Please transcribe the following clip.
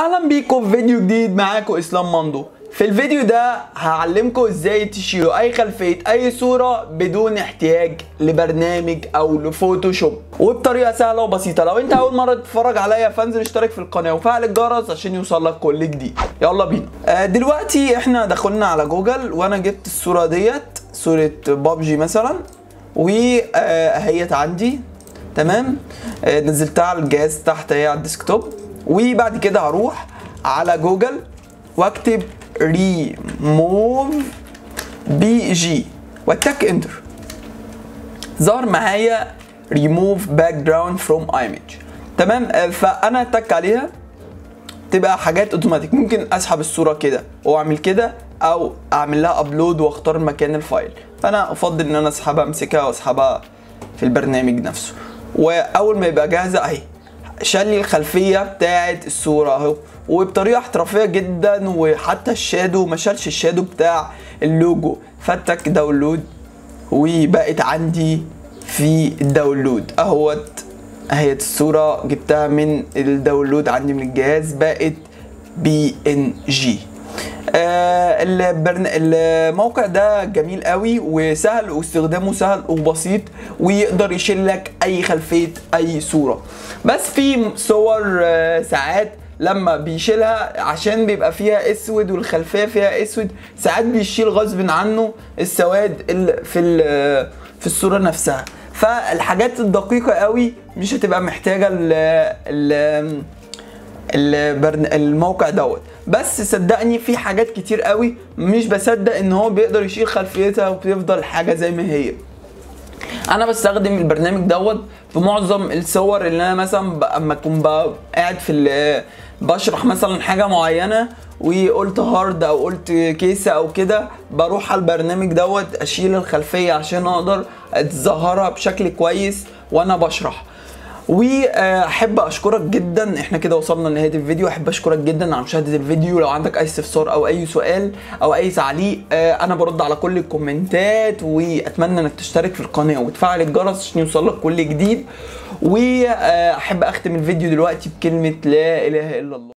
اهلا بيكم في فيديو جديد معاكم اسلام مندو في الفيديو ده هعلمكم ازاي تشيلوا اي خلفيه اي صوره بدون احتياج لبرنامج او لفوتوشوب وبطريقه سهله وبسيطه لو انت اول مره تتفرج عليا فانزل اشترك في القناه وفعل الجرس عشان يوصلك كل جديد يلا بينا آه دلوقتي احنا دخلنا على جوجل وانا جبت الصوره ديت صوره بابجي مثلا وهيت عندي تمام آه نزلتها على الجهاز تحت اهي على الديسكتوب وبعد كده هروح على جوجل واكتب ريموف بي جي واتك انتر ظهر معايا ريموف باك جراوند فروم ايمج تمام آه، فانا اتك عليها تبقى حاجات اوتوماتيك ممكن اسحب الصوره كده واعمل كده او اعمل لها ابلود واختار مكان الفايل فانا افضل ان انا اسحبها امسكها واسحبها في البرنامج نفسه واول ما يبقى جاهزه اهي شال لي الخلفيه بتاعه الصوره اهو وبطريقه احترافيه جدا وحتى الشادو ما شالش الشادو بتاع اللوجو فتك داونلود وبقت عندي في الداونلود اهوت اهي الصورة جبتها من الداونلود عندي من الجهاز بقت بي ان جي البرن... الموقع ده جميل قوي وسهل واستخدامه سهل وبسيط ويقدر يشيل لك اي خلفيه اي صوره بس في صور آه، ساعات لما بيشيلها عشان بيبقى فيها اسود والخلفيه فيها اسود ساعات بيشيل غصب عنه السواد ال- في ال- في الصوره نفسها فالحاجات الدقيقه قوي مش هتبقى محتاجه ال ال البرن... الموقع دوت بس صدقني في حاجات كتير قوي مش بصدق ان هو بيقدر يشيل خلفيتها وبتفضل حاجه زي ما هي انا بستخدم البرنامج دوت في معظم الصور اللي انا مثلا ب- اما اكون ب- قاعد في ال- بشرح مثلا حاجه معينه وقلت هارد او قلت كيسه او كده بروح على البرنامج دوت اشيل الخلفيه عشان اقدر اتظهرها بشكل كويس وانا بشرح واحب اشكرك جدا احنا كده وصلنا لنهايه الفيديو احب اشكرك جدا على مشاهده الفيديو لو عندك اي استفسار او اي سؤال او اي تعليق آه، انا برد على كل الكومنتات واتمنى انك تشترك في القناه وتفعل الجرس عشان يوصلك كل جديد واحب اختم الفيديو دلوقتي بكلمه لا اله الا الله